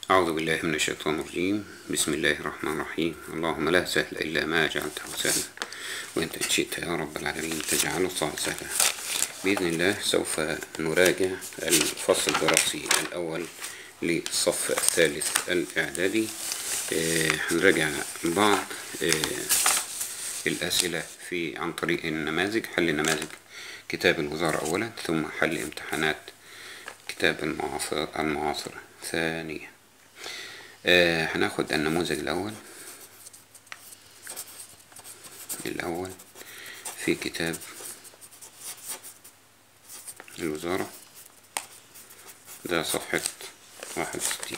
أعوذ بالله من الشيطان الرجيم بسم الله الرحمن الرحيم اللهم لا سهل إلا ما جعلته سهلا وأنت إن شئت يا رب العالمين تجعله صعب سهلا بإذن الله سوف نراجع الفصل الدراسي الأول للصف الثالث الإعدادي آه، هنراجع بعض آه، الأسئلة في عن طريق النماذج حل نماذج كتاب الوزارة أولا ثم حل امتحانات كتاب المعاصر المعاصر ثانيا آه هناخد النموذج الأول الأول في كتاب الوزارة ده صفحة واحد وستين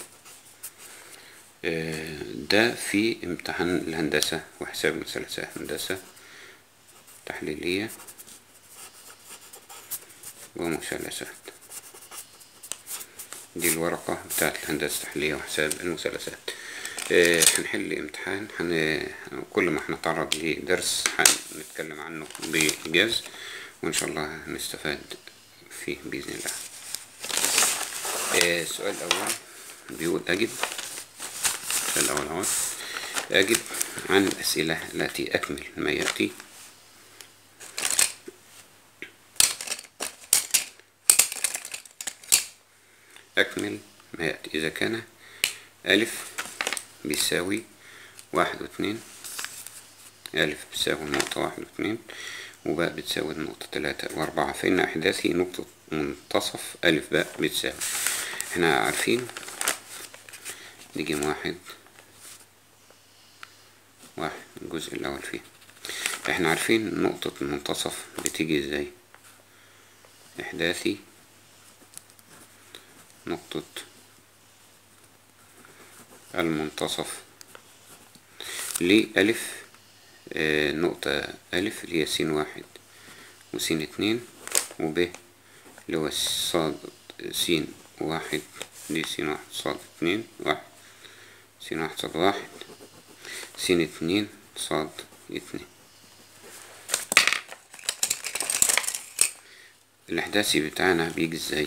آه ده في امتحان الهندسة وحساب مثلثات هندسة تحليلية ومثلثات دي الورقة بتاعت الهندسة التحليلية وحساب المثلثات آه، هنحل امتحان هن... كل ما هنتعرض لدرس هنتكلم عنه بإيجاز وإن شاء الله هنستفاد فيه بإذن الله آه، السؤال الأول بيقول أجب السؤال الأول أهو أجب عن الأسئلة التي أكمل ما يأتي أكمل ما يأتي إذا كان ألف بيساوي واحد واثنين ألف بتساوي النقطة واحد واثنين وباء بتساوي النقطة تلاتة وأربعة فإن أحداثي نقطة منتصف ألف باء بتساوي احنا عارفين نيجي واحد واحد الجزء الأول فيه احنا عارفين نقطة المنتصف بتيجي ازاي إحداثي نقطة المنتصف لألف آه نقطة ألف اللي هي س واحد وس اتنين وب اللي هو صاد س واحد دي س واحد صاد اتنين واحد س واحد صاد واحد س اتنين صاد اتنين الإحداثي بتاعنا بيجي ازاي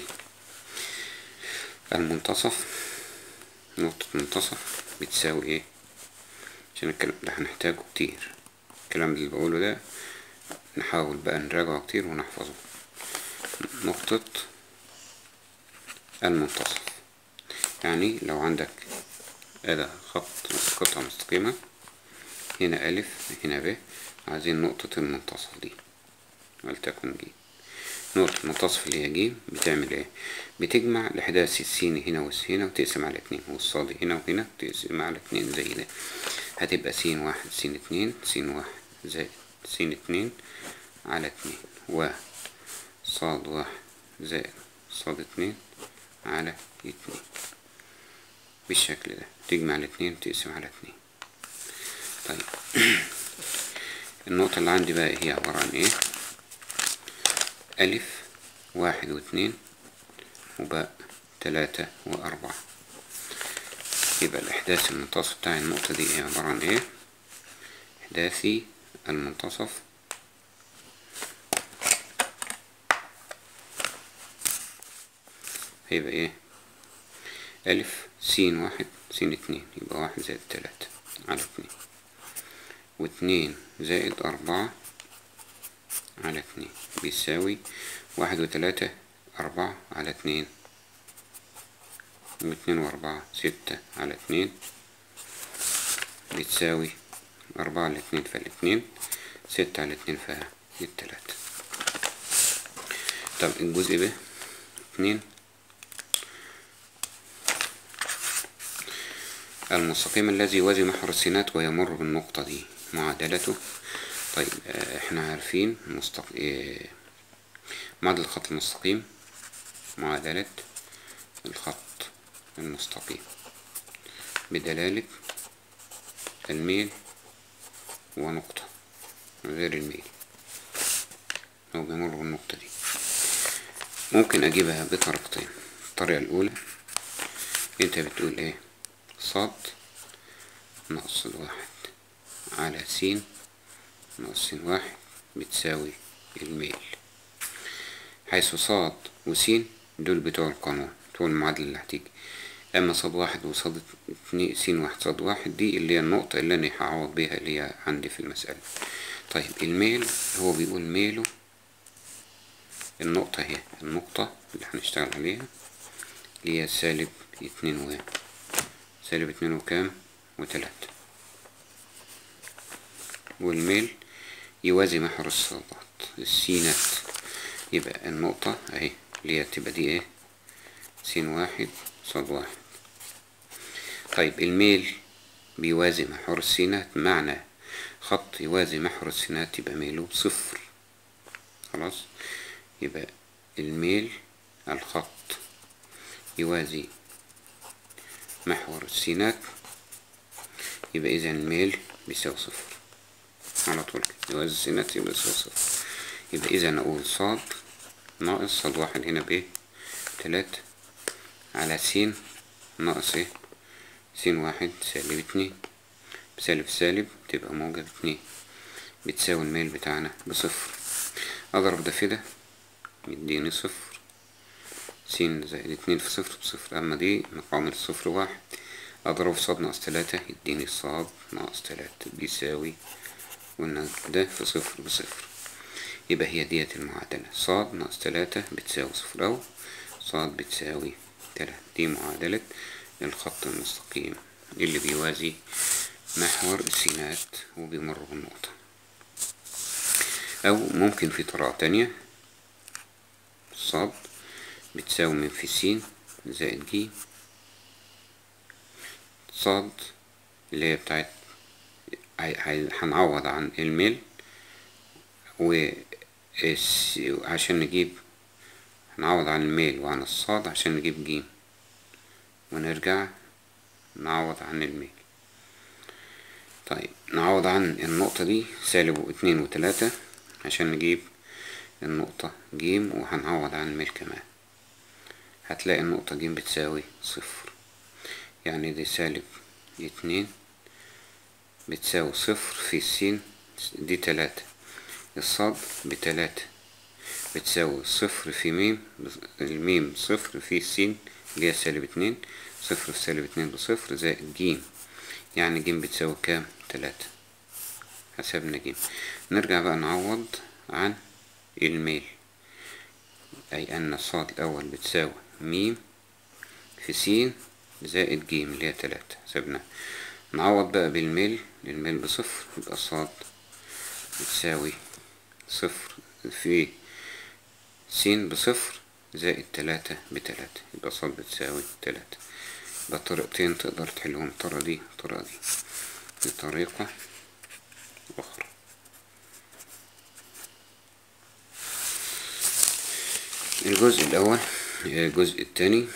المنتصف نقطة منتصف بتساوي ايه عشان الكلام ده هنحتاجه كتير الكلام اللي بقوله ده نحاول بقى نراجعه كتير ونحفظه نقطة المنتصف يعني لو عندك أداة خط قطعة مستقيمة هنا ألف هنا ب عايزين نقطة المنتصف دي ولتكن ج نقطة المنتصف اللي هي ج بتعمل ايه بتجمع الأحداث السين هنا والس هنا وتقسم على اتنين والصاد هنا وهنا تقسم على اتنين زي ده هتبقى س واحد س اتنين س واحد زائد س اتنين على اتنين و صاد واحد زائد صاد اتنين على اتنين بالشكل ده تجمع الاتنين وتقسم على اتنين طيب النقطة اللي عندي بقى هي عبارة عن ايه ألف واحد واثنين وباء تلاتة وأربعة يبقى الإحداث المنتصف بتاع النقطة دي هي عبارة عن إيه؟ إحداثي المنتصف هيبقى إيه؟ ألف س واحد س اتنين يبقى واحد زائد تلاتة على اتنين واتنين زائد أربعة على اتنين بيساوي واحد وتلاتة أربعة على اتنين واتنين وأربعة ستة على اتنين بتساوي أربعة على اتنين فالاتنين ستة على اتنين فالتلاتة طب الجزء ب اتنين المستقيم الذي يوازي محور السينات ويمر بالنقطة دي معادلته طيب احنا عارفين مستق... اه معادلة الخط المستقيم معادلة الخط المستقيم بدلالة الميل ونقطة غير الميل هو بيمر بالنقطة دي ممكن اجيبها بطريقتين الطريقة الاولى انت بتقول ايه صاد ناقص الواحد على س ناقص واحد بتساوي الميل حيث صاد وس دول بتوع القانون بتوع المعادلة اللي هتيجي اما صاد واحد وصاد اتنين س واحد صاد واحد دي اللي هي النقطة اللي انا هعوض بيها اللي هي عندي في المسألة طيب الميل هو بيقول ميله النقطة اهي النقطة اللي هنشتغل عليها اللي هي سالب اتنين و سالب اتنين وكام وتلاتة والميل يوازي محور الصادات السينات يبقى النقطة اهي اللي هي تبقى دي ايه س واحد صاد واحد طيب الميل بيوازي محور السينات معنى خط يوازي محور السينات يبقى ميله صفر خلاص يبقى الميل الخط يوازي محور السينات يبقى إذا الميل بيساوي صفر على طول يوازي السينات يبقى يساوي صفر يبقى إذا أقول صاد ناقص صاد واحد هنا ب تلاتة على س ناقص ايه س واحد سالب اتنين بسالب سالب تبقى موجب اتنين بتساوي الميل بتاعنا بصفر أضرب ده في ده يديني صفر س زائد اتنين في صفر بصفر أما دي مقام الصفر واحد أضرب صاد ناقص تلاتة يديني صاد ناقص تلاتة بيساوي قلنا ده في صفر بصفر يبقى هي ديت المعادلة صاد ناقص تلاتة بتساوي صفر أو صاد بتساوي تلاتة دي معادلة الخط المستقيم اللي بيوازي محور السينات وبيمر بالنقطة أو ممكن في طريقة تانية صاد بتساوي من في س زائد ج صاد اللي هي بتاعت هنعوض عن الميل و عشان نجيب هنعوض عن الميل وعن الصاد عشان نجيب ج ونرجع نعوض عن الميل طيب نعوض عن النقطة دي سالب اتنين وتلاتة عشان نجيب النقطة ج وهنعوض عن الميل كمان هتلاقي النقطة ج بتساوي صفر يعني دي سالب اتنين بتساوي صفر في السين دي تلاتة الصاد بتلاتة بتساوي صفر في ميم الميم صفر في السين اللي هي سالب اتنين صفر في سالب اتنين بصفر زائد ج يعني ج بتساوي كام تلاتة حسبنا ج نرجع بقى نعوض عن الميل أي أن الصاد الأول بتساوي ميم في س زائد ج اللي هي تلاتة حسبنا نعوض بقى بالميل الميل بصفر يبقى الصاد بتساوي صفر في س بصفر زائد تلاتة بتلاتة يبقى صاد بتساوي تلاتة ده طريقتين تقدر تحلهم الطريقة دي الطريقة دي دي طريقة أخرى الجزء الأول الجزء الثاني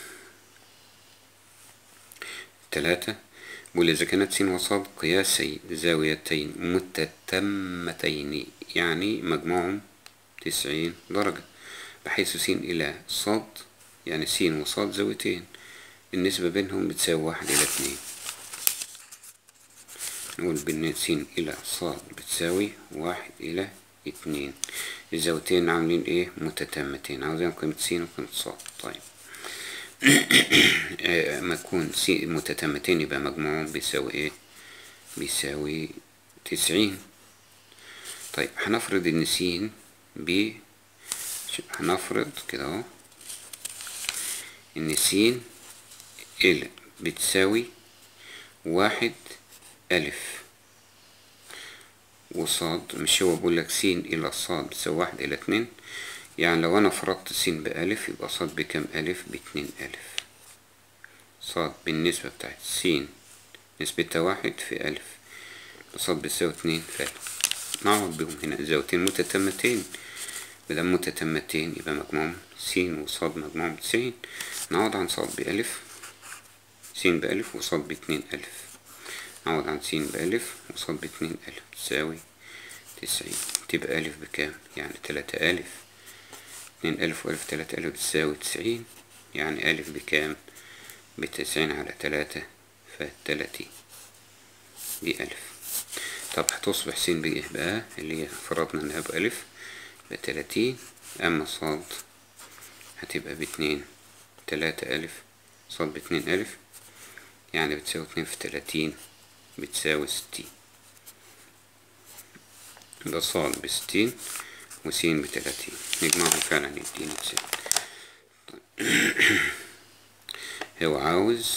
تلاتة بيقول إذا كانت س وصاد قياسي زاويتين متتمتين يعني مجموعهم تسعين درجة بحيث س إلى صاد يعني س وصاد زاويتين النسبة بينهم بتساوي واحد إلى اتنين نقول بإن س إلى صاد بتساوي واحد إلى اتنين الزاويتين عاملين إيه متتامتين عاوزين قيمة س وقيمة صاد طيب ما يكون س متتامتين يبقى مجموعهم بيساوي إيه بيساوي تسعين طيب هنفرض إن س ب هنفرض كده اهو إن س ال بتساوي واحد ألف وصاد مش هو بقول لك س إلى صاد بتساوي واحد إلى اتنين يعني لو أنا فرضت س بألف يبقى صاد بكام ألف باتنين ألف صاد بالنسبة بتاعت س نسبتها واحد في ألف صاد بتساوي اتنين في ألف نعوض بهم هنا زاويتين متتمتين مادام متتمتين يبقى مجموعهم س وصاد مجموعهم تسعين نعوض عن صاد بألف س بألف وصاد باتنين ألف نعوض عن س بألف وصاد باتنين ألف تساوي تسعين تبقى ألف بكام يعني تلاتة ألف اتنين ألف وألف تلاتة ألف بتساوي تسعين يعني ألف بكام بتسعين على تلاتة فتلاتين دي ألف طب هتصبح س بإيه بقى اللي هي فرضنا إنها بألف بتلاتين أما صاد هتبقى باتنين تلاتة ألف صاد باتنين ألف يعني بتساوي اتنين في تلاتين بتساوي ستين ده صاد بستين وسين بتلاتين نجمعهم فعلا يديني تساوي طيب. هو عاوز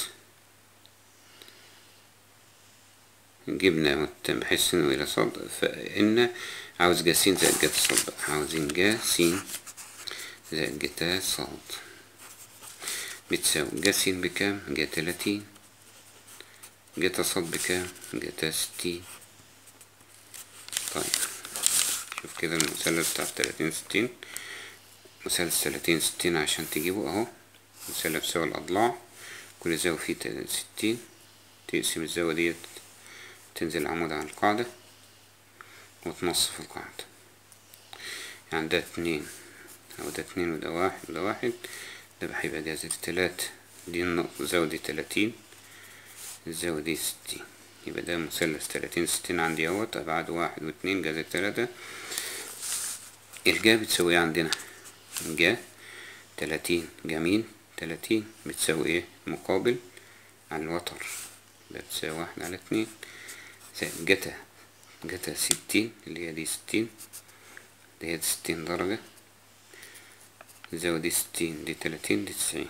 جبنا بحيث انه الى صاد فان عاوز جا س زائد جتا صاد بقى عاوزين جا س زائد جتا صاد بتساوي جا س بكام جا تلاتين جتا صاد بكام جتا ستين طيب شوف كده المثلث بتاع تلاتين ستين مثلث تلاتين ستين عشان تجيبه اهو مثلث بيساوي الأضلاع كل زاوية فيه ستين تقسم الزاوية ديت تنزل عمود على القاعدة وتنصف القاعدة يعني ده اتنين أو ده اتنين وده واحد وده واحد ده هيبقى جذر تلاتة دي النقطة الزاوية دي تلاتين الزاوية دي ستين يبقى ده مثلث تلاتين ستين عندي اهوت أبعاد واحد واتنين جذر تلاتة الجا بتساوي ايه عندنا جا تلاتين جميل تلاتين بتساوي ايه مقابل على الوتر بتساوي واحد على اتنين زائد جتا جتا ستين اللي هي دي ستين اللي هي ستين درجة الزاوية دي ستين دي تلاتين دي تسعين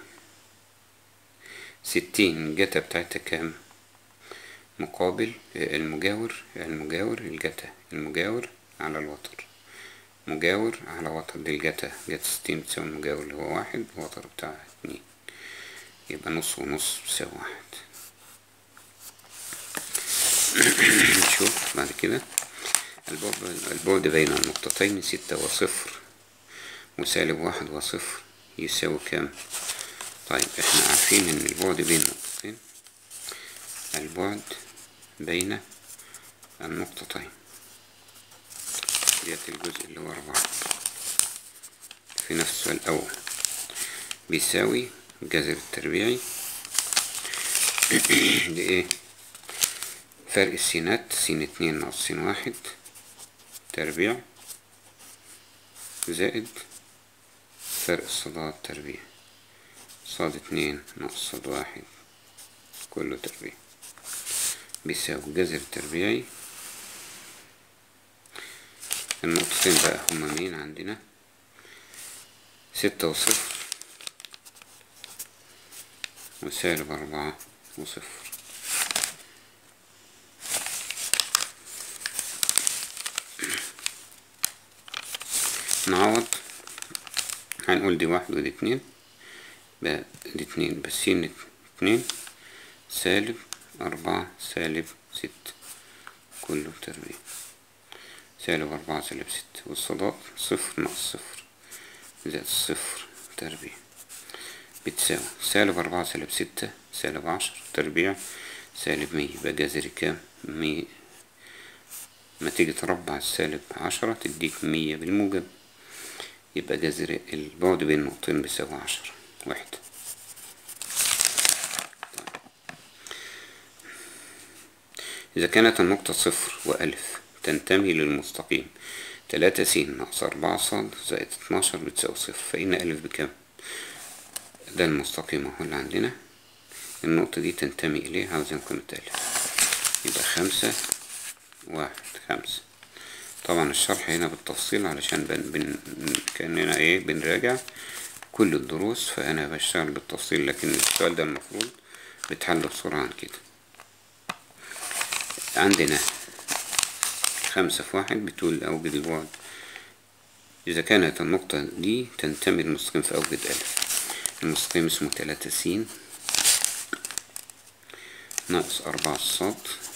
ستين جتا بتاعتها كام مقابل المجاور المجاور الجتا المجاور على الوتر مجاور على وتر دي الجتا جتا ستين بتساوي المجاور اللي هو واحد الوتر بتاعها اتنين يبقى نص ونص بتساوي واحد نشوف بعد كده البعد البعد بين النقطتين ستة وصفر وسالب واحد وصفر يساوي كام طيب احنا عارفين ان البعد بين النقطتين البعد بين النقطتين ديت الجزء اللي هو أربعة في نفس السؤال الأول بيساوي الجذر التربيعي لإيه فرق السينات سين اتنين ناقص سين واحد تربيع زائد فرق الصادات تربيع صاد اتنين ناقص صاد واحد كله تربيع بيساوي الجذر التربيعي النقطتين بقى هما مين عندنا ستة وصفر وسالب أربعة وصفر نعوض هنقول دي واحد ودي اتنين بقى دي اتنين بس سين اتنين سالب أربعة سالب ستة كله تربيع سالب أربعة سالب ستة والصادات صفر ناقص صفر زائد صفر تربيع بتساوي سالب أربعة سالب ستة سالب عشر تربيع سالب مية يبقى جذري كام مية ما تيجي تربع السالب عشرة تديك مية بالموجب يبقى جذر البعد بين النقطتين بيساوي عشرة واحد إذا كانت النقطة صفر وألف تنتمي للمستقيم تلاتة س ناقص أربعة صاد زائد اتناشر بتساوي صفر فإن ألف بكام؟ ده المستقيم اهو اللي عندنا النقطة دي تنتمي إليه عاوزين قيمة ألف يبقى خمسة واحد خمسة طبعا الشرح هنا بالتفصيل علشان بن بن كأننا ايه بنراجع كل الدروس فأنا بشتغل بالتفصيل لكن السؤال ده المفروض بتحل بسرعة عن كده عندنا خمسة في واحد بتقول أوجد البعد إذا كانت النقطة دي تنتمي للمستقيم في أوجد ألف المستقيم اسمه تلاتة س ناقص أربعة صاد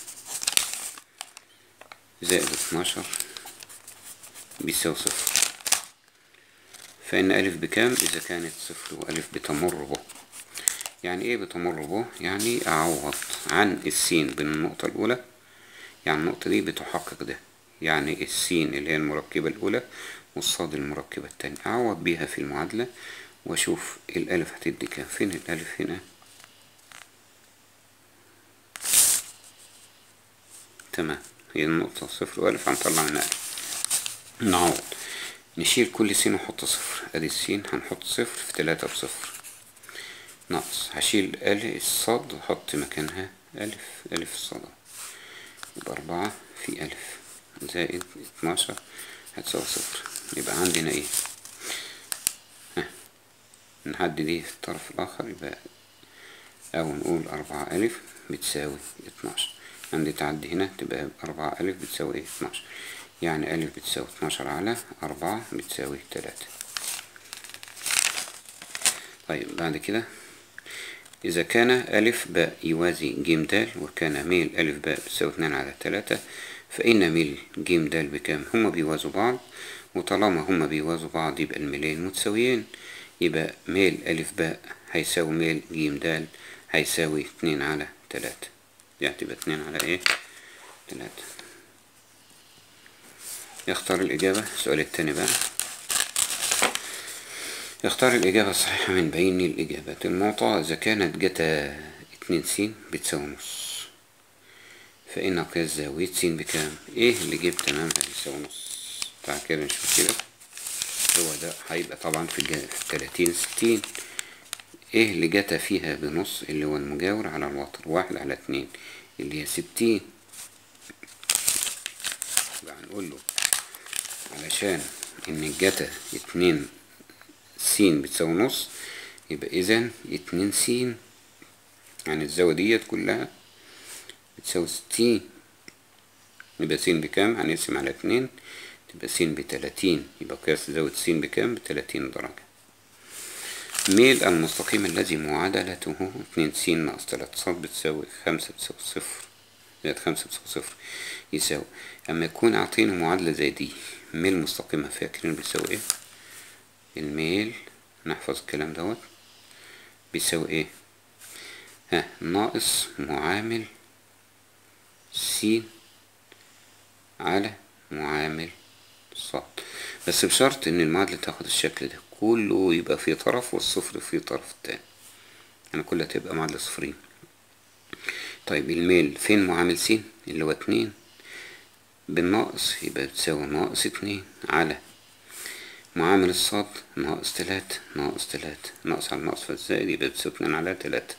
زائد اتناشر بيساوي صفر فإن ألف بكام إذا كانت صفر وألف بتمر به يعني إيه بتمر به يعني أعوض عن السين بين النقطة الأولى يعني النقطة دي بتحقق ده يعني السين اللي هي المركبة الأولى والصاد المركبة التانية أعوض بيها في المعادلة وأشوف الألف هتدي كام فين الألف هنا تمام هي النقطة صفر وألف هنطلع منها ألف نعوض نشيل كل سين ونحط صفر أدي السين هنحط صفر في تلاتة بصفر ناقص هشيل ال الصاد واحط مكانها ألف ألف الصاد يبقى أربعة في ألف زائد اتناشر هتساوي صفر يبقى عندنا ايه ها نحدد ايه في الطرف الآخر يبقى أو نقول أربعة ألف بتساوي اتناشر عندي تعدي هنا تبقى أربعة ألف بتساوي ايه اتناشر يعني ألف بتساوي اتناشر على أربعة بتساوي تلاتة طيب بعد كده إذا كان ألف باء يوازي جيم دال وكان ميل ألف باء بتساوي اتنين على تلاتة فإن ميل جيم دال بكام هما بيوازوا بعض وطالما هما بيوازوا بعض يبقى الميلين متساويين يبقى ميل ألف باء هيساوي ميل جيم دال هيساوي اتنين على تلاتة يعني تبقى اتنين على ايه تلاتة يختار الإجابة السؤال التاني بقى يختار الإجابة الصحيحة من بين الإجابات المعطاة إذا كانت جتا اتنين س بتساوي نص فإن قياس زاوية س بكام؟ إيه اللي جيب تمامها بيساوي نص تعال كده نشوف كده هو ده هيبقى طبعا في الج- في التلاتين ستين إيه اللي جتا فيها بنص اللي هو المجاور على الوتر واحد على اتنين اللي هي ستين يبقى هنقول له علشان إن الجتا اتنين س بتساوي نص يبقى إذا اتنين س يعني الزاوية ديت كلها بتساوي ستين يبقى س بكام هنقسم على اتنين تبقى س بتلاتين يبقى قياس زاوية س بكام بتلاتين درجة ميل المستقيم الذي معادلته اتنين س ناقص تلاتة ص بتساوي خمسة بتساوي صفر زائد خمسة بتساوي صفر يساوي أما يكون أعطينا معادلة زي دي ميل مستقيمة فاكرين بيساوي ايه الميل نحفظ الكلام دوت بيساوي ايه ها ناقص معامل س على معامل ص بس بشرط ان المعادلة تاخد الشكل ده كله يبقى في طرف والصفر في طرف التاني يعني كلها تبقى معادلة صفرين طيب الميل فين معامل س اللي هو اتنين بالناقص يبقى بتساوي ناقص اتنين على معامل الصاد ناقص تلاتة ناقص تلاتة ناقص على ناقص فالزائد يبقى بتساوي اتنين على تلاتة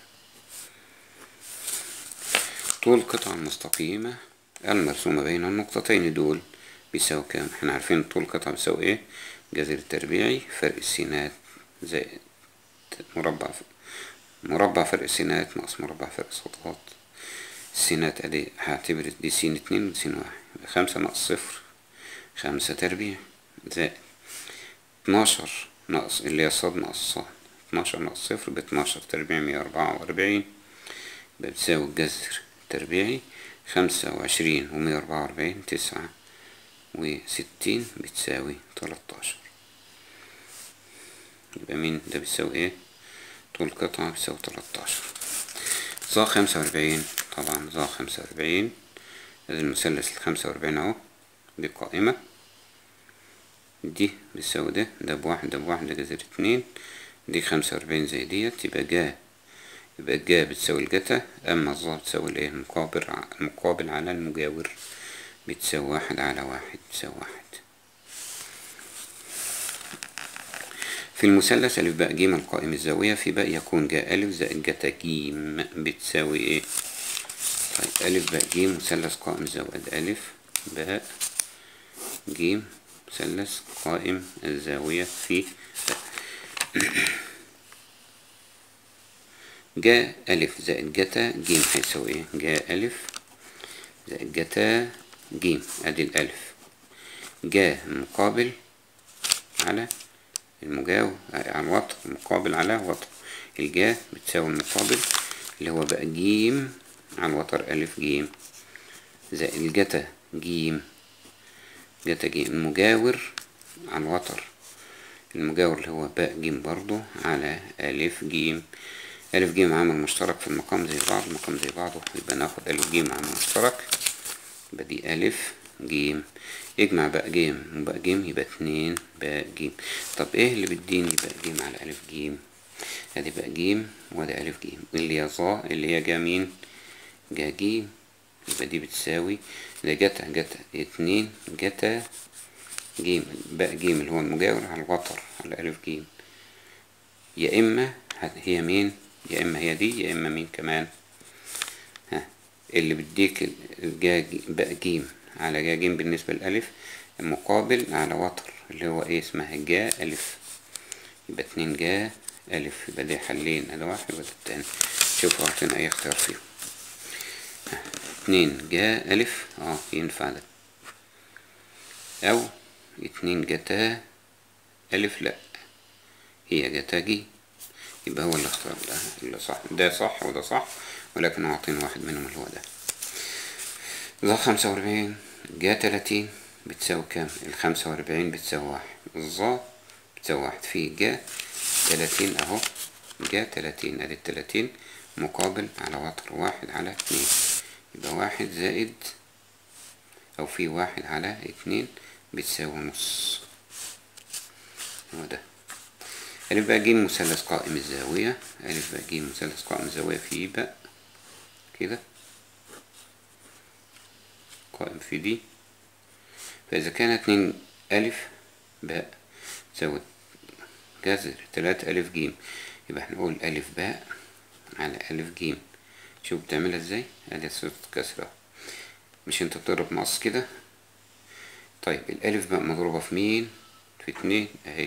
طول قطعة مستقيمة المرسومة بين النقطتين دول بيساوي كام احنا عارفين طول قطعة بيساوي ايه جذر التربيعي فرق السينات زائد مربع مربع فرق السينات ناقص مربع فرق السطحات السينات ادي هعتبر دي سين اتنين ودي سين واحد يبقى خمسة ناقص صفر خمسة تربيع زائد اتناشر ناقص اللي هي صاد ناقص صاد اتناشر ناقص صفر باتناشر تربيع مية أربعة وأربعين يبقى بتساوي الجذر التربيعي خمسة وعشرين ومية أربعة وأربعين تسعة وستين بتساوي تلاتاشر يبقى مين ده بيساوي ايه طول قطعة بيساوي تلاتاشر ظا خمسة وأربعين طبعا ظا خمسة وأربعين ادي المثلث الخمسة وأربعين اهو دي قائمة دي بيساوي ده ده بواحد ده بواحد ده جذر اتنين دي خمسة وأربعين زي ديت يبقى جا يبقى الجا بتساوي الجتا أما الظا بتساوي الايه المقابل ع- المقابل على المجاور بتساوي واحد على واحد بتساوي واحد في المثلث ألف باء جيم القائم الزاوية في باء يكون جاء ألف زائد جتا جيم بتساوي إيه؟ طيب ألف باء جيم مثلث قائم الزاوية ده ألف باء جيم مثلث قائم الزاوية في باء جاء ألف زائد جتا جيم هيساوي إيه؟ جاء ألف زائد جتا جيم أدي الألف جاء مقابل على المجاور على الوتر مقابل على وتر الجا بتساوي المقابل اللي هو بقى جيم على الوتر ألف جيم زائد الجتا جيم جتا جيم المجاور على الوتر المجاور اللي هو باء جيم برضو على ألف جيم ألف جيم عامل مشترك في المقام زي بعض المقام زي بعض يبقى ناخد ألف جيم عامل مشترك يبقى دي ألف جيم اجمع بقى جيم وبقى جيم يبقى اتنين بقى جيم طب ايه اللي بيديني بقى جيم على ألف جيم ادي بقى جيم وادي ألف جيم اللي هي ظا اللي هي جا مين جا جيم يبقى دي بتساوي ده جتا جتا اتنين جتا جيم بقى جيم اللي هو المجاور على الوتر على ألف جيم يا إما هت- هي مين يا اما هي دي يا اما مين كمان ها اللي بيديك الجا بقى جيم على جا جيم بالنسبة للألف مقابل على وتر اللي هو ايه اسمها جا ألف يبقى اتنين جا ألف يبقى دي حلين ادي واحد وده التاني شوفوا عطينا اي اختيار فيهم ها، اتنين جا ألف اه ينفع ده أو اتنين جتا ألف لأ هي جتا جي يبقى هو الاختيار ده اللي صح ده صح وده صح ولكن أعطينا واحد منهم اللي هو ده ظا خمسة وأربعين جا تلاتين بتساوي كام؟ الخمسة وأربعين بتساوي واحد الظا بتساوي واحد في جا تلاتين أهو جا تلاتين أدي التلاتين مقابل على وتر واحد على اتنين يبقى واحد زائد أو في واحد على اتنين بتساوي نص هو ده ألف بقى جيم مثلث قائم الزاوية ألف بقى جيم مثلث قائم الزاوية في بقى كده قائم في دي فإذا كان اتنين ألف باء تساوي جذر تلاتة ألف جيم يبقى هنقول ألف باء على ألف جيم شوف بتعملها ازاي ادي صورة كسرة مش انت بتضرب مقص كده طيب الألف بقى مضروبة في مين في اتنين اهي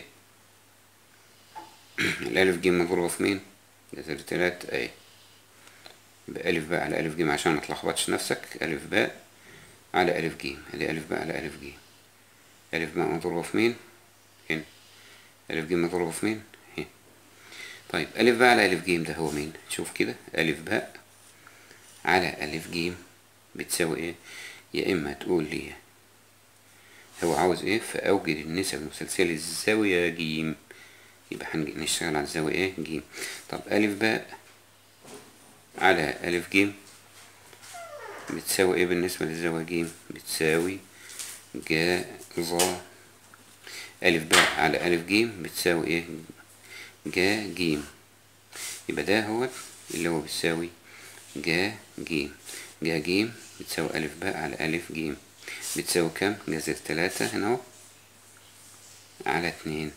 الألف جيم مضروبة في مين جذر تلاتة اهي يبقى ألف باء على ألف جيم عشان ما تلخبطش نفسك ألف باء على ألف جيم ادي ألف باء على ألف جيم ألف باء مضروبة في مين هنا ألف جيم مضروبة في مين هنا طيب ألف باء على ألف جيم ده هو مين شوف كده ألف باء على ألف جيم بتساوي ايه يا إما تقول لي هو عاوز ايه فأوجد النسب المسلسلة للزاوية جيم يبقى هنشتغل على الزاوية ايه جيم طب ألف باء على ألف جيم بتساوي ايه بالنسبة للزاوية جيم بتساوي جا ظا ألف باء على ألف جيم بتساوي ايه جا جيم يبقى ده هو اللي هو بتساوي جا جيم جا جيم بتساوي ألف باء على ألف جيم بتساوي كام جذر تلاتة هنا اهو على اتنين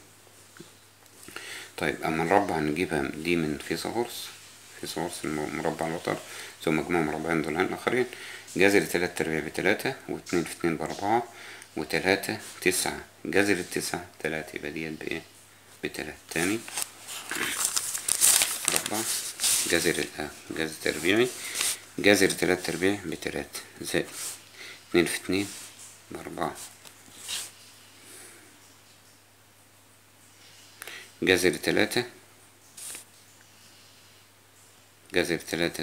طيب أما نربع نجيبها دي من فيثاغورس فيثاغورس مربع الوتر ثم مجموع مربعين دول الآخرين جذر تلات تربيع بتلاتة واتنين في اتنين بأربعة وتلاتة تسعة جذر التسعة تلاتة يبقى ديت بإيه بتلاتة تاني مربع جذر الآ جذر تربيعي جذر تلات تربيع بتلاتة زائد اتنين في اتنين بأربعة جذر تلاتة جذر تلاتة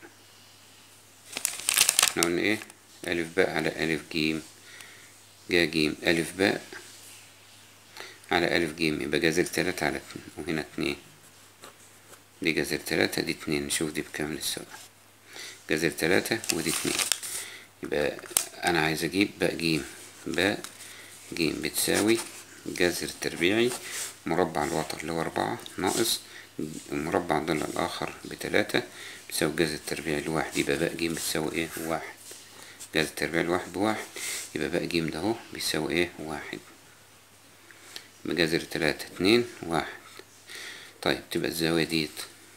احنا قلنا ايه ألف باء على ألف جيم جا جيم ألف باء على ألف جيم يبقى جذر تلاتة على اتنين وهنا اتنين دي جذر تلاتة دي اتنين نشوف دي بكام للسؤال جذر تلاتة ودي اتنين يبقى أنا عايز أجيب باء جيم باء جيم بتساوي جذر تربيعي مربع الوتر اللي هو أربعة ناقص مربع الضلع الآخر بتلاتة بتساوي جذر التربيع الواحد يبقى باء جيم بتساوي ايه واحد جذر التربيع الواحد بواحد يبقى باء جيم ده اهو بيساوي ايه واحد يبقى جذر تلاتة اتنين واحد طيب تبقى الزاوية ديت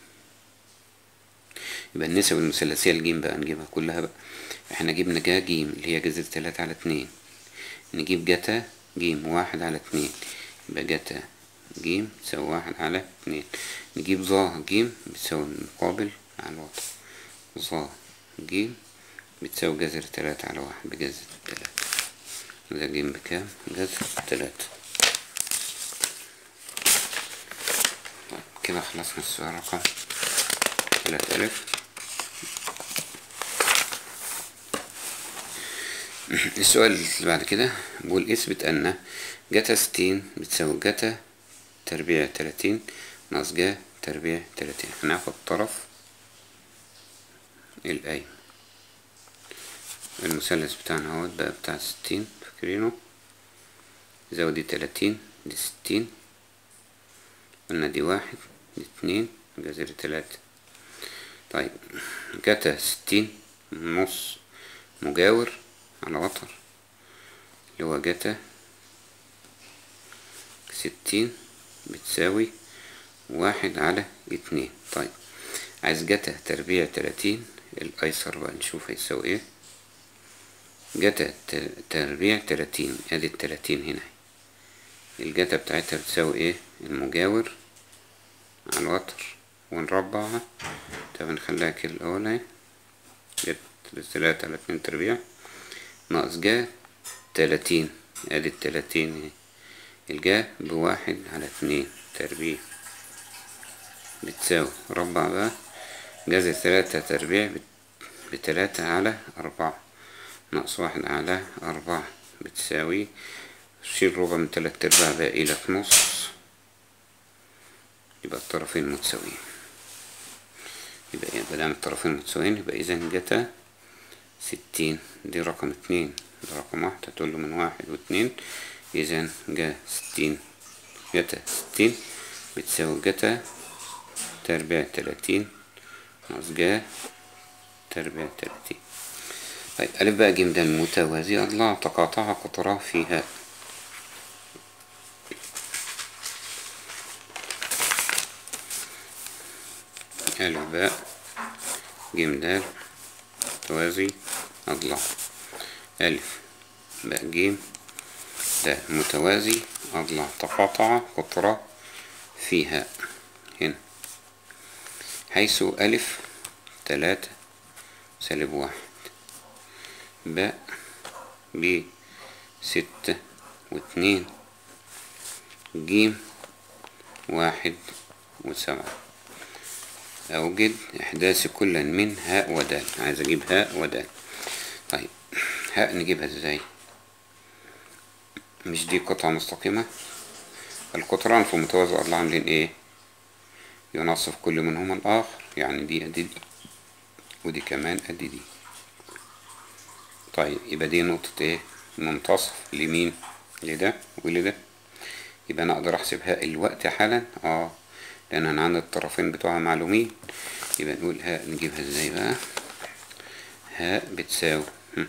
يبقى النسب المثلثية الجيم بقى نجيبها كلها بقى احنا جبنا جا جيم اللي هي جذر تلاتة على اتنين نجيب جتا جيم واحد على اتنين يبقى جتا جيم تساوي واحد على اتنين نجيب ظا جيم بتساوي المقابل على الوتر ظا جيم بتساوي جذر تلاتة على واحد بجذر تلاتة ده جيم بكام جذر تلاتة طيب كده خلصنا السؤال رقم تلاتة ألف السؤال اللي بعد كده بيقول اثبت أن جتا ستين بتساوي جتا تربيع تلاتين ناقص جا تربيع تلاتين هناخد طرف الأيمن المثلث بتاعنا اهوت بقى بتاع ستين فاكرينه زاوية دي تلاتين دي ستين قلنا دي واحد دي اتنين جذر تلاتة طيب جتا ستين نص مجاور على وتر اللي هو جتا ستين بتساوي واحد على اتنين طيب عايز جتا تربيع تلاتين الأيسر بقى نشوف هيساوي ايه جتا ت- تربيع تلاتين ادي التلاتين هنا الجتا بتاعتها بتساوي ايه المجاور على الوتر ونربعها طب نخليها كده الأول اهي جت تلاتة على اتنين تربيع ناقص جا تلاتين ادي التلاتين اهي الجا بواحد على اتنين تربيع بتساوي ربع بقى جذر تلاتة تربيع بت- بتلاتة على أربعة ناقص واحد على أربعة بتساوي شيل ربع من تلات أرباع باقي لك نص يبقى الطرفين متساويين يبقى إيه مادام الطرفين متساويين يبقى إذا جتا ستين دي رقم اتنين ده رقم واحد هتقول له من واحد واتنين إذا جا ستين جتا ستين بتساوي جتا تربيع تلاتين ناقص جا تربيع تلاتين طيب ألف بقى جيم ده المتوازي أضلاع تقاطع قطرها فيها ألف باء جيم دال توازي أضلاع ألف باء جيم ده متوازي أضلاع تقاطع قطرة فيها هنا حيث ألف تلاتة سالب واحد باء ب ستة واتنين جيم واحد وسبعة أوجد إحداث كل من هاء ودال عايز أجيب هاء ودال طيب هاء نجيبها إزاي مش دي قطعة مستقيمة القطران في متوازي أضلاع عاملين إيه ينصف كل منهما الآخر يعني دي قد دي ودي كمان قد دي طيب يبقى دي نقطة ايه منتصف لمين لده ولده يبقى انا اقدر احسب هاء الوقت حالا اه لان انا عندي الطرفين بتوعها معلومين يبقى نقول هاء نجيبها ازاي بقى هاء بتساوي هم.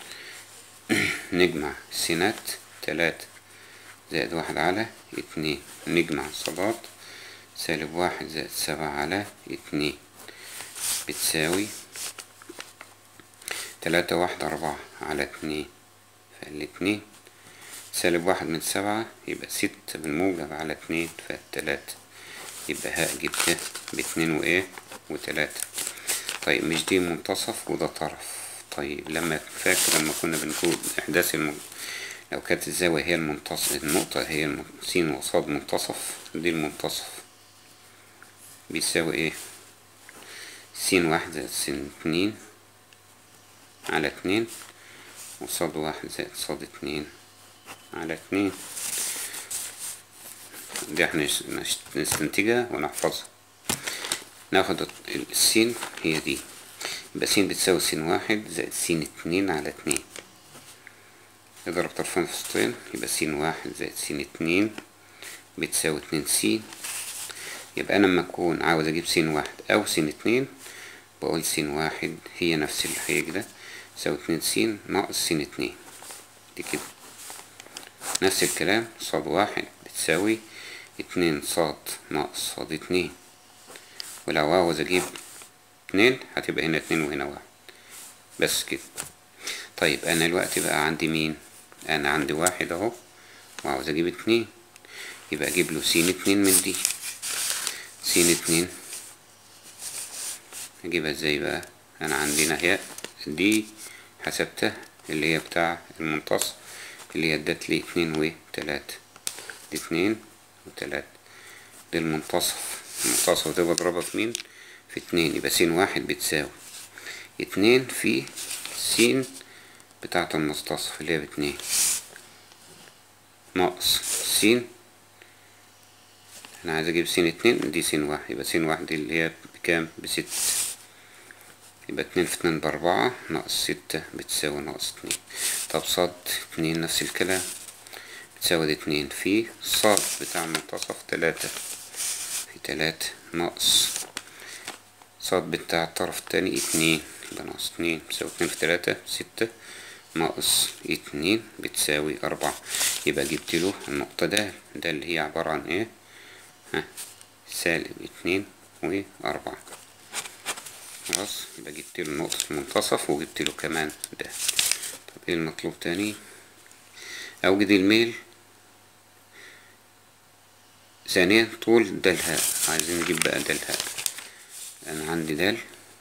نجمع سينات تلاتة زائد واحد على اتنين نجمع صادات سالب واحد زائد سبعة على اتنين بتساوي تلاتة واحد أربعة على اتنين فالاتنين سالب واحد من سبعة يبقى ستة بالموجب على اتنين فالتلاتة يبقى هاء جبتها باتنين وايه وتلاتة طيب مش دي منتصف وده طرف طيب لما فاكر لما كنا بنقول إحداث الم... لو كانت الزاوية هي المنتصف النقطة هي الم... س وصاد منتصف دي المنتصف بيساوي ايه س واحد زائد س اتنين على اتنين وصاد واحد زائد صاد اتنين على اتنين دي احنا نش- نش- نستنتجها ونحفظها ناخد السين هي دي يبقى س بتساوي س واحد زائد س اتنين على اتنين اضرب طرفين في سطرين يبقى س واحد زائد س اتنين بتساوي اتنين س يبقى انا لما اكون عاوز اجيب س واحد او س اتنين بقول س واحد هي نفس اللي هيجي ده تساوي اتنين س ناقص س اتنين دي كده نفس الكلام صاد واحد بتساوي اتنين صاد ناقص صاد اتنين ولو عاوز اجيب اتنين هتبقى هنا اتنين وهنا واحد بس كده طيب انا الوقت بقى عندي مين انا عندي واحد اهو وعاوز اجيب اتنين يبقى اجيب له س اتنين من دي س اتنين اجيبها ازاي بقى انا عندنا هي دي حسبتها اللي هي بتاع المنتصف اللي هي ادت لي اتنين وتلاتة دي اتنين وتلاتة دي المنتصف المنتصف ده بضربها في مين في اتنين يبقى س واحد بتساوي اتنين في س بتاعة المنتصف اللي هي باتنين ناقص س انا عايز اجيب س اتنين دي س واحد يبقى س واحد دي اللي هي بكام بست يبقى اتنين في اتنين بأربعة ناقص ستة بتساوي ناقص اتنين طب صاد اتنين نفس الكلام بتساوي دي اتنين في صاد بتاع منتصف تلاتة في تلاتة ناقص صاد بتاع الطرف التاني اتنين يبقى ناقص اتنين بتساوي اتنين في تلاتة ستة ناقص اتنين بتساوي أربعة يبقى جبت له النقطة ده ده اللي هي عبارة عن ايه ها سالب اتنين وأربعة خلاص يبقى جبت له نقطة المنتصف وجبت له كمان ده طب ايه المطلوب تاني اوجد الميل ثانيا طول د الهاء عايزين نجيب بقى د الهاء انا عندي د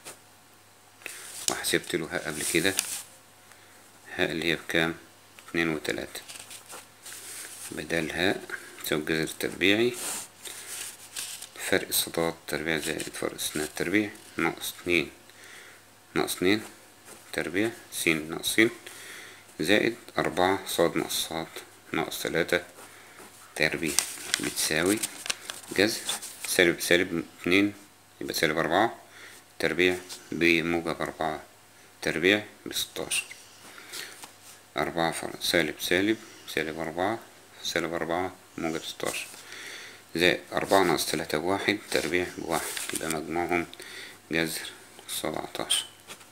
وحسبت له هاء قبل كده هاء اللي هي بكام اتنين وتلاتة بدل هاء تساوي الجذر التربيعي فرق صادات تربيع زائد فرق اسناد تربيع ناقص اتنين ناقص اتنين تربيع س ناقص س زائد أربعة صاد ناقص صاد ناقص تلاتة تربيع بتساوي جذر سالب سالب اتنين يبقى سالب أربعة تربيع بموجب أربعة تربيع بستاشر أربعة فرق سالب سالب سالب أربعة سالب أربعة موجب ستاشر زائد أربعة ناقص تلاتة بواحد تربيع بواحد يبقى مجموعهم جذر سبعتاشر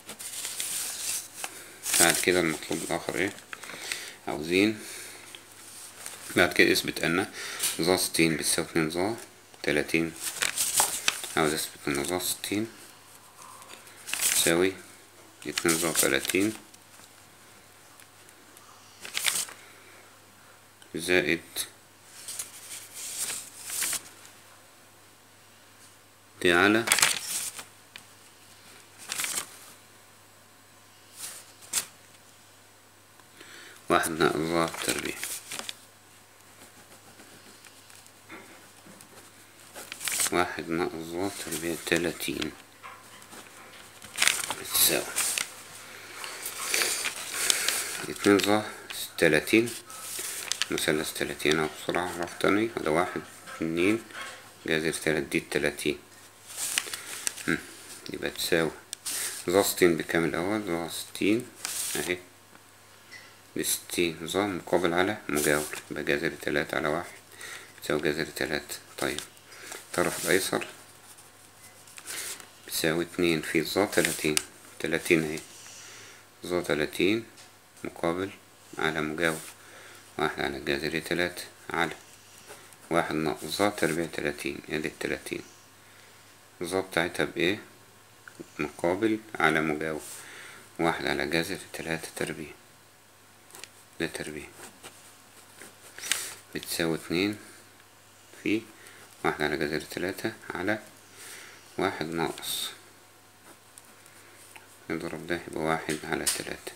بعد كده المطلوب الآخر ايه عاوزين بعد كده اثبت أن ظا ستين بتساوي اتنين ظا تلاتين عاوز اثبت أن ظا ستين تساوي اتنين ظا تلاتين زائد دي على واحد ناقص ظا تربيع واحد ناقص ظا تربيع تلاتين بتساوي اتنين ظا تلاتين مثلث تلاتين اهو بسرعة عرفت تاني ده واحد اتنين جذر تلات دي التلاتين يبقى تساوي ظا ستين بكام الأول ظا ستين أهي بستين ظا مقابل على مجاور يبقى جذر تلاتة على واحد تساوي جذر تلاتة طيب الطرف الأيسر بتساوي اتنين في ظا تلاتين تلاتين اهي ظا تلاتين مقابل على مجاور واحد على جذر تلاتة على واحد ناقص ظا تربيع تلاتين ادي التلاتين ظا بتاعتها بايه مقابل على مجاور واحد على جذر تلاتة تربيع ده تربيع بتساوي اتنين في واحد على جذر تلاتة على واحد ناقص نضرب ده يبقى واحد على تلاتة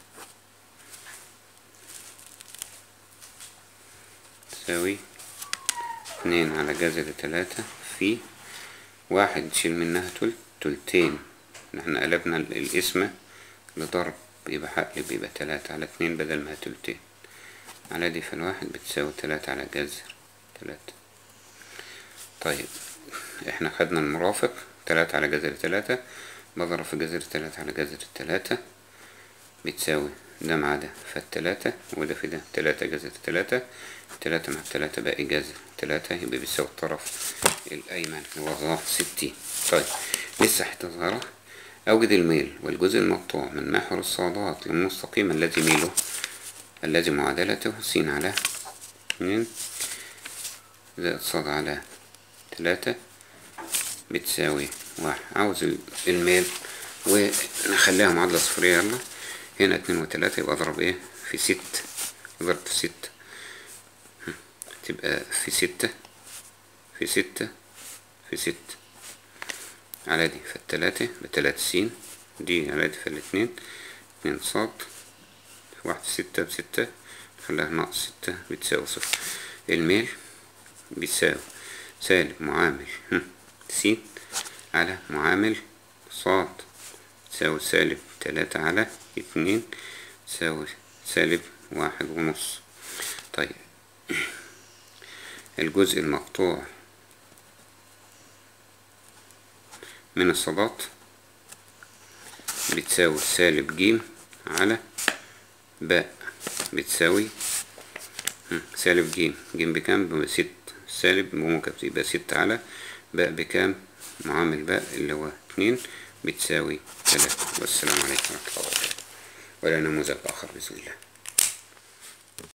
تساوي اتنين على جذر تلاتة في واحد نشيل منها تلت تلتين احنا قلبنا الاسم لضرب يبقى هقلب يبقى تلاتة على اتنين بدل ما تلتين على دي في الواحد بتساوي تلاتة على جذر تلاتة طيب احنا خدنا المرافق تلاتة على جذر تلاتة بضرب في جذر تلاتة على جذر تلاتة بتساوي ده مع ده فالتلاتة وده في ده تلاتة جذر تلاتة تلاتة مع تلاتة باقي جذر تلاتة يبقى بيساوي الطرف الأيمن اللي هو ظا ستين طيب لسه حتة صغيرة أوجد الميل والجزء المقطوع من محور الصادات للمستقيم الذي ميله الذي معادلته س على اتنين زائد صاد على تلاتة بتساوي واحد عاوز الميل ونخليها معادلة صفرية يلا هنا اتنين وتلاتة يبقى اضرب ايه في ست ضرب في ستة تبقى في ستة في ستة في ستة على دي فالتلاتة بتلاتة سين دي على دي فالاتنين اتنين صاد واحد ستة بستة خلاها ناقص ستة بتساوي صفر الميل بيساوي سالب معامل س على معامل صاد تساوي سالب تلاتة على اتنين تساوي سالب واحد ونص طيب الجزء المقطوع من الصادات بتساوي سالب ج على باء بتساوي سالب ج ج بكام بست سالب بموجب يبقى ستة على باء بكام معامل باء اللي هو اتنين بتساوي تلاتة والسلام عليكم ورحمة الله وبركاته ولا نموذج آخر بإذن الله